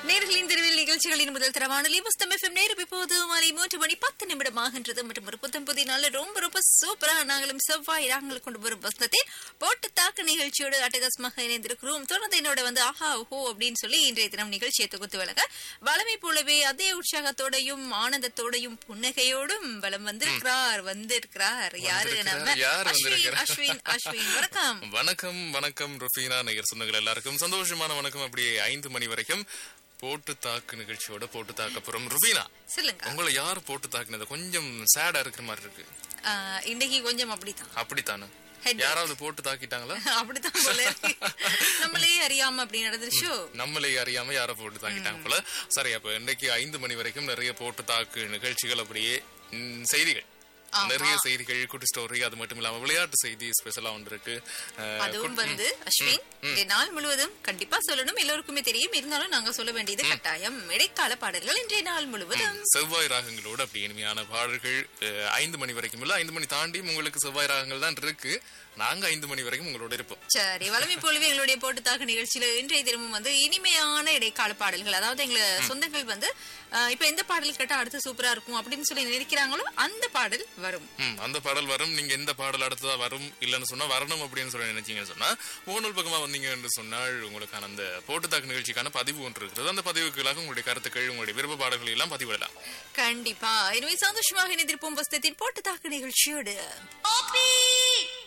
நேர்களின் தெருவில் நிகழ்ச்சிகளின் முதல் தரமான லிபஸ்தம் எஃப்எம் நேரம் இப்போது மாலை மூன்று மணி பத்து நிமிடம் ஆகின்றது மற்றும் ஒரு புத்தம் புதிய நாள் ரொம்ப ரொம்ப சூப்பரா நாங்களும் செவ்வாய் நாங்கள் கொண்டு வரும் வசனத்தில் போட்டு தாக்கு நிகழ்ச்சியோடு அட்டகாசமாக இணைந்திருக்கிறோம் தொடர்ந்து என்னோட வந்து ஆஹா ஓஹோ அப்படின்னு சொல்லி இன்றைய தினம் நிகழ்ச்சியை தொகுத்து வழங்க வளமை போலவே அதே உற்சாகத்தோடையும் ஆனந்தத்தோடையும் புன்னகையோடும் வலம் வந்திருக்கிறார் வந்திருக்கிறார் யாரு நம்ம வந்திருக்கிறார். யார் அஸ்வின் வந்திருக்கிறார்? அஸ்வின் அஸ்வின் வணக்கம் வணக்கம் வணக்கம் ருஃபீனா நேயர் சொந்தங்கள் எல்லாருக்கும் சந்தோஷமான வணக்கம் அப்படியே ஐந்து மணி வரைக்கும் போட்டு தாக்கு நிகழ்ச்சியோட போட்டு தாக்க போறோம் ருபீனா சொல்லுங்க உங்களை யார் போட்டு தாக்குனது கொஞ்சம் சேடா இருக்கிற மாதிரி இருக்கு ஆஹ், இன்னைக்கு கொஞ்சம் அப்படித்தான் அப்படித்தானே Head. யாராவது போட்டு தாக்கிட்டாங்களா அப்படித்தான் போல இருக்கு. நம்மளே அறியாம அப்படி நடந்துருச்சோ நம்மளே அறியாம யார போட்டு தாக்கிட்டாங்க போல சரி அப்ப இன்னைக்கு ஐந்து மணி வரைக்கும் நிறைய போட்டு தாக்கு நிகழ்ச்சிகள் அப்படியே ம், செய்திகள் நிறைய செய்திகள் குட்டி ஸ்டோரி அது மட்டும் இல்லாம விளையாட்டு செய்தி ஸ்பெஷலா ஒன்று இருக்கு அஹ், அதுவும் வந்து அஸ்வின் இன்றைய நாள் முழுவதும் கண்டிப்பா சொல்லணும் எல்லோருக்குமே தெரியும் இருந்தாலும் நாங்க சொல்ல வேண்டியது கட்டாயம் இடைக்கால பாடல்கள் இன்றைய நாள் முழுவதும் செவ்வாய் ராகங்களோட அப்படி இனிமையான பாடல்கள் அஹ், ஐந்து மணி வரைக்கும் இல்ல ஐந்து மணி தாண்டி உங்களுக்கு செவ்வாய் ராகங்கள் தான் இருக்கு நாங்க ஐந்து மணி வரைக்கும் உங்களோட இருப்போம் சரி வளமை போலவே எங்களுடைய போட்டுத்தாக நிகழ்ச்சியில இன்றைய தினமும் வந்து இனிமையான இடைக்கால பாடல்கள் அதாவது எங்க சொந்தங்கள் வந்து அஹ், இப்ப எந்த பாடல் கேட்டா அடுத்து சூப்பரா இருக்கும் அப்படின்னு சொல்லி நினைக்கிறாங்களோ அந்த பாடல் வரும் ம், அந்த பாடல் வரும் நீங்க எந்த பாடல் அடுத்ததா வரும் இல்லன்னு சொன்னா வரணும் அப்படின்னு சொல்லி நினைச்சீங்கன்னு சொன்னா முகநூல் பக்கமா வந்தீங்க என்று சொன்னால் உங்களுக்கான அந்த போட்டுத்தாக்கு நிகழ்ச்சிக்கான பதிவு ஒன்று இருக்கிறது அந்த பதிவுகளாக உங்களுடைய கருத்துக்கள் உங்களுடைய விருப்ப பாடல்களை எல்லாம் பதிவிடலாம் கண்டிப்பா எனவே சந்தோஷமாக இணைந்திருப்போம் வசனத்தின் போட்டுத்தாக நிகழ்ச்சியோடு